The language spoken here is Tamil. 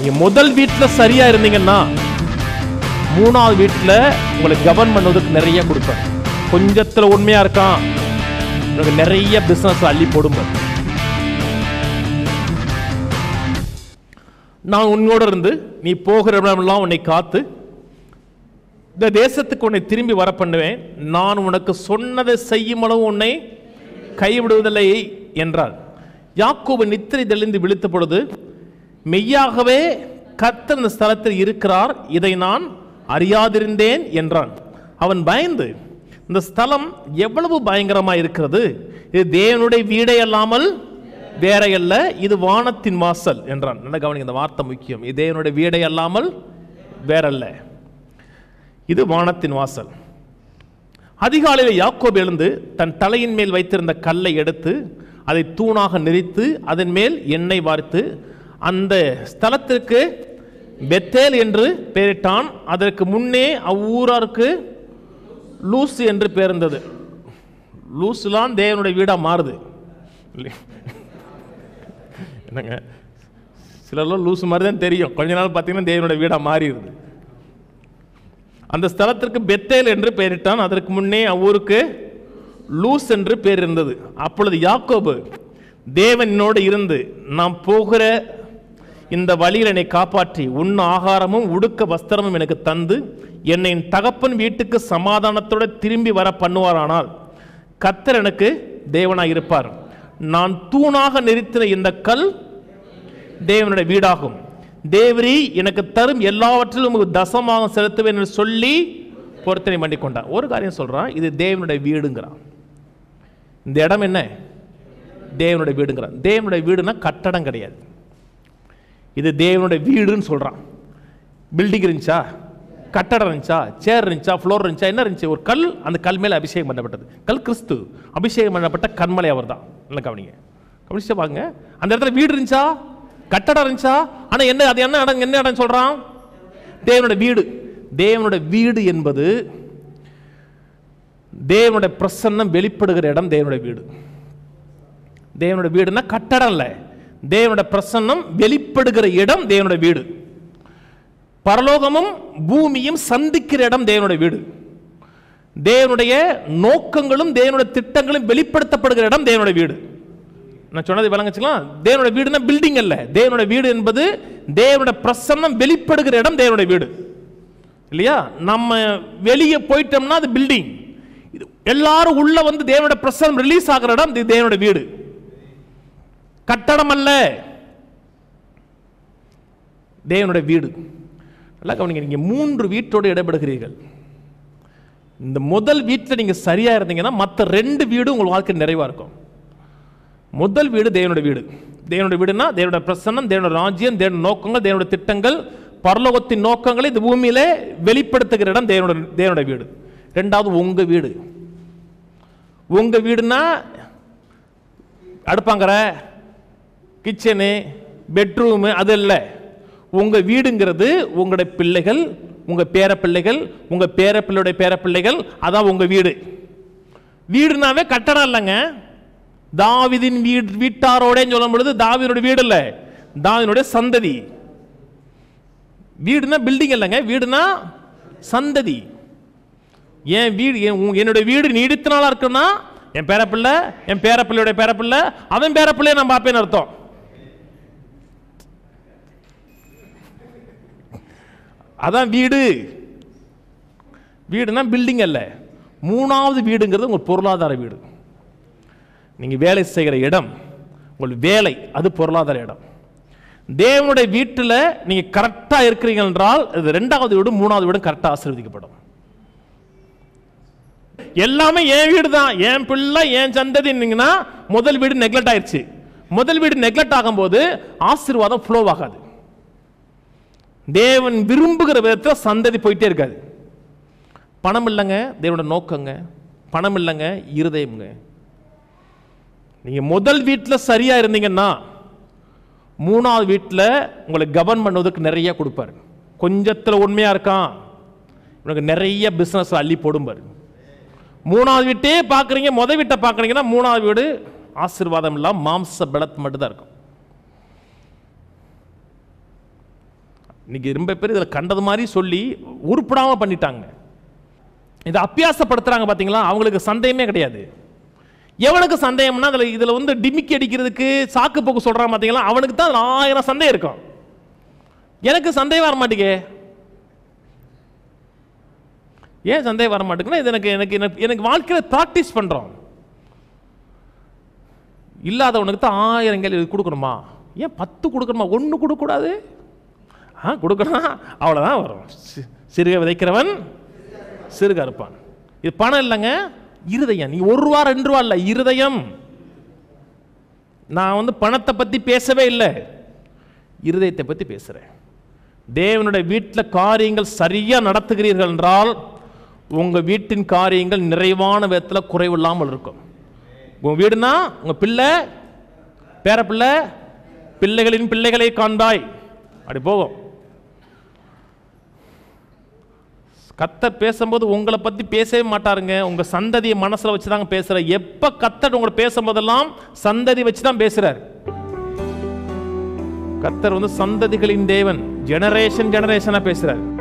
நீங்க முதல் வீட்டுல சரியா இருந்தீங்கன்னா மூணாவது வீட்டுல உங்களை கவர்ன் பண்ணுவதற்கு நிறைய கொடுப்பார் கொஞ்சத்துல உண்மையா இருக்கான் உனக்கு நிறைய பிசினஸ் அள்ளி போடும்பார் நான் உன்னோட இருந்து நீ போகிற இடமெல்லாம் உன்னை காத்து இந்த தேசத்துக்கு உன்னை திரும்பி வர பண்ணுவேன் நான் உனக்கு சொன்னதை செய்யும் அளவு உன்னை கைவிடுவதில்லை என்றார் யாக்கோபு நித்திரை தெளிந்து விழித்த பொழுது மெய்யாகவே கர்த்தர் இந்த ஸ்தலத்தில் இருக்கிறார் இதை நான் அறியாதிருந்தேன் என்றான் அவன் பயந்து இந்த ஸ்தலம் எவ்வளவு பயங்கரமா இருக்கிறது இது தேவனுடைய வீடே அல்லாமல் வேற அல்ல இது வானத்தின் வாசல் என்றான் நல்ல கவனிங்க இந்த வார்த்தை முக்கியம் இது தேவனுடைய வீடே அல்லாமல் வேறல்ல இது வானத்தின் வாசல் அதிகாலையில் யாக்கோபு எழுந்து தன் தலையின் மேல் வைத்திருந்த கல்லை எடுத்து அதை தூணாக நெரித்து அதன் மேல் எண்ணெய் வார்த்து அந்த ஸ்தலத்திற்கு பெத்தேல் என்று பெயரிட்டான் அதற்கு முன்னே அவ்வூராருக்கு லூசு என்று பேர் இருந்தது லூசுலாம் தேவனுடைய வீடா மாறுது இல்லையா? என்னங்க சிலர்லாம் லூசு மாதிரி தான் தெரியும் கொஞ்ச நாள் பார்த்தீங்கன்னா தேவனுடைய வீடா மாறிடுது அந்த ஸ்தலத்திற்கு பெத்தேல் என்று பெயரிட்டான் அதற்கு முன்னே அவ்வூருக்கு லூஸ் என்று பேர் இருந்தது அப்பொழுது யாக்கோபு தேவனோடு இருந்து நாம் போகிற இந்த வழியில் என்னை காப்பாற்றி உண்ண ஆகாரமும் உடுக்க வஸ்திரமும் எனக்கு தந்து என்னை என் தகப்பன் வீட்டுக்கு சமாதானத்தோட திரும்பி வர பண்ணுவாரானால் கர்த்தர் எனக்கு தேவனாய் இருப்பார் நான் தூணாக நிறுத்தின இந்த கல் தேவனுடைய வீடாகும் தேவரி எனக்கு தரும் எல்லாவற்றிலும் உமக்கு தசமாக செலுத்துவேன் என்று சொல்லி பொருத்தனை பண்ணி கொண்டான் ஒரு காரியம் சொல்றான் இது தேவனுடைய வீடுங்கிறான் இந்த இடம் என்ன தேவனுடைய வீடுங்கிறான் தேவனுடைய வீடுனா கட்டடம் கிடையாது இது தேவனுடைய வீடுன்னு சொல்றான் பில்டிங் இருந்துச்சா கட்டடம் இருந்துச்சா சேர் இருந்துச்சா ஃப்ளோர் இருந்துச்சா என்ன இருந்துச்சு ஒரு கல் அந்த கல் மேலே அபிஷேகம் பண்ணப்பட்டது கல் கிறிஸ்து அபிஷேகம் பண்ணப்பட்ட கண்மலை அவர் தான் நல்லா கவனிங்க கவனிச்சு பாருங்க அந்த இடத்துல வீடு இருந்துச்சா கட்டடம் இருந்துச்சா ஆனா என்ன அது என்ன இடம் என்ன இடம் சொல்றான் தேவனுடைய வீடு தேவனுடைய வீடு என்பது தேவனுடைய பிரசன்னம் வெளிப்படுகிற இடம் தேவனுடைய வீடு தேவனுடைய வீடுனா கட்டடம் இல்லை தேவனுடைய பிரசன்னம் வெளிப்படுகிற இடம் தேவனுடைய வீடு பரலோகமும் பூமியும் சந்திக்கிற இடம் தேவனுடைய வீடு தேவனுடைய நோக்கங்களும் தேவனுடைய திட்டங்களும் வெளிப்படுத்தப்படுகிற இடம் தேவனுடைய வீடு நான் சொன்னது விளங்குச்சுக்கலாம் தேவனுடைய வீடுனா பில்டிங் அல்ல தேவனுடைய வீடு என்பது தேவனுடைய பிரசன்னம் வெளிப்படுகிற இடம் தேவனுடைய வீடு இல்லையா நம்ம வெளியே போயிட்டோம்னா அது பில்டிங் இது எல்லாரும் உள்ள வந்து தேவனுடைய பிரசன்னம் ரிலீஸ் ஆகிற இடம் இது தேவனுடைய வீடு கட்டடம் அல்ல தேவனுடைய வீடு நல்லா கவனிங்க நீங்க மூன்று வீட்டோடு இடப்படுகிறீர்கள் இந்த முதல் வீட்டில் நீங்க சரியா இருந்தீங்கன்னா மற்ற ரெண்டு வீடும் உங்கள் வாழ்க்கை நிறைவா இருக்கும் முதல் வீடு தேவனுடைய வீடு தேவனுடைய வீடுனா தேவனுடைய பிரசன்னம் தேவனுடைய ராஜ்யம் தேவனுடைய நோக்கங்கள் தேவனுடைய திட்டங்கள் பரலோகத்தின் நோக்கங்களை இந்த பூமியிலே வெளிப்படுத்துகிற இடம் தேவனுடைய தேவனுடைய வீடு ரெண்டாவது உங்க வீடு உங்க வீடுனா அடுப்பாங்கற கிச்சனு பெட்ரூமு அது இல்லை உங்க வீடுங்கிறது உங்களுடைய பிள்ளைகள் உங்க பேர பிள்ளைகள் உங்க பேர பிள்ளையுடைய பேர பிள்ளைகள் அதான் உங்க வீடு வீடுனாவே கட்டடம் இல்லைங்க தாவிதின் வீடு வீட்டாரோட சொல்லும் பொழுது தாவினுடைய வீடு இல்லை தாவினுடைய சந்ததி வீடுனா பில்டிங் இல்லைங்க வீடுனா சந்ததி என் வீடு என் உன்- என்னுடைய வீடு நீடித்த நாளா இருக்குன்னா என் பேரப்பிள்ளை என் பேரப்பிள்ளையுடைய பேரப்பிள்ளை அவன் பேரப்பிள்ளைய நான் பார்ப்பேன்னு அர்த்தம் அதான் வீடு வீடுனா பில்டிங் அல்ல மூணாவது வீடுங்கிறது உங்கள் பொருளாதார வீடு நீங்க வேலை செய்கிற இடம் உங்கள் வேலை அது பொருளாதார இடம் தேவனுடைய வீட்டில் நீங்க கரெக்டா இருக்கிறீங்க என்றால் இது ரெண்டாவது வீடும் மூணாவது வீடும் கரெக்டா ஆசீர்வதிக்கப்படும் எல்லாமே என் வீடு தான் என் பிள்ளை என் சந்ததின்னீங்கன்னா முதல் வீடு நெக்லெக்ட் ஆயிருச்சு முதல் வீடு நெக்லெக்ட் ஆகும்போது ஆசீர்வாதம் ஃப்ளோ ஆகாது தேவன் விரும்புகிற விதத்தில் சந்ததி போயிட்டே இருக்காது பணம் இல்லைங்க தேவனோட நோக்கங்க பணம் இல்லைங்க இருதயம்ங்க நீங்க முதல் வீட்டில் சரியா இருந்தீங்கன்னா மூணாவது வீட்டில் உங்களை கவர்ன் பண்ணுவதற்கு நிறைய கொடுப்பாரு கொஞ்சத்தில் உண்மையா இருக்கான் உனக்கு நிறைய பிஸ்னஸ் அள்ளி போடும்பாரு மூணாவது வீட்டே பார்க்குறீங்க முத வீட்டை பார்க்குறீங்கன்னா மூணாவது வீடு ஆசீர்வாதம் இல்லாம மாம்ச பலத் மட்டும் தான் இருக்கும் இன்னைக்கு ரொம்ப பேர் இதில் கண்டது மாதிரி சொல்லி உருப்படாம பண்ணிட்டாங்க இதை அப்பியாசப்படுத்துறாங்க பார்த்தீங்களா அவங்களுக்கு சந்தேகமே கிடையாது எவனுக்கு சந்தேகம்னா அதில் இதில் வந்து டிமிக்கி அடிக்கிறதுக்கு சாக்கு போக்கு சொல்கிறான் பார்த்தீங்களா அவனுக்கு தான் அதில் ஆயிரம் சந்தேகம் இருக்கும் எனக்கு சந்தேகம் வர மாட்டேங்கே ஏன் சந்தேகம் வர மாட்டேங்குன்னா இது எனக்கு எனக்கு எனக்கு எனக்கு வாழ்க்கையில் ப்ராக்டிஸ் பண்ணுறோம் இல்லாதவனுக்கு தான் ஆயிரம் கேள்வி கொடுக்கணுமா ஏன் பத்து கொடுக்கணுமா ஒன்று கொடுக்கக்கூடாது ஆ கொடுக்கணும் அவ்வளோதான் வரும் சி- சிறுக விதைக்கிறவன் சிறுக இருப்பான் இது பணம் இல்லைங்க இருதயம் நீ ஒரு ரூபா ரெண்டு ரூபா இல்லை இருதயம் நான் வந்து பணத்தை பற்றி பேசவே இல்லை இருதயத்தை பற்றி பேசுகிறேன் தேவனுடைய வீட்டில் காரியங்கள் சரியாக நடத்துகிறீர்கள் என்றால் உங்கள் வீட்டின் காரியங்கள் நிறைவான விதத்தில் குறைவில்லாமல் இருக்கும் உங்கள் வீடுனா உங்கள் பிள்ளை பேரப்பிள்ளை பிள்ளைகளின் பிள்ளைகளை காண்பாய் அப்படி போகும் கத்தர் பேசும்போது உங்களை பற்றி பேசவே மாட்டாருங்க உங்கள் சந்ததியை மனசில் வச்சு தாங்க பேசுகிறார் எப்போ கத்தர் உங்களை பேசும்போதெல்லாம் சந்ததி வச்சு தான் பேசுகிறார் கத்தர் வந்து சந்ததிகளின் தேவன் ஜெனரேஷன் ஜெனரேஷனாக பேசுகிறார்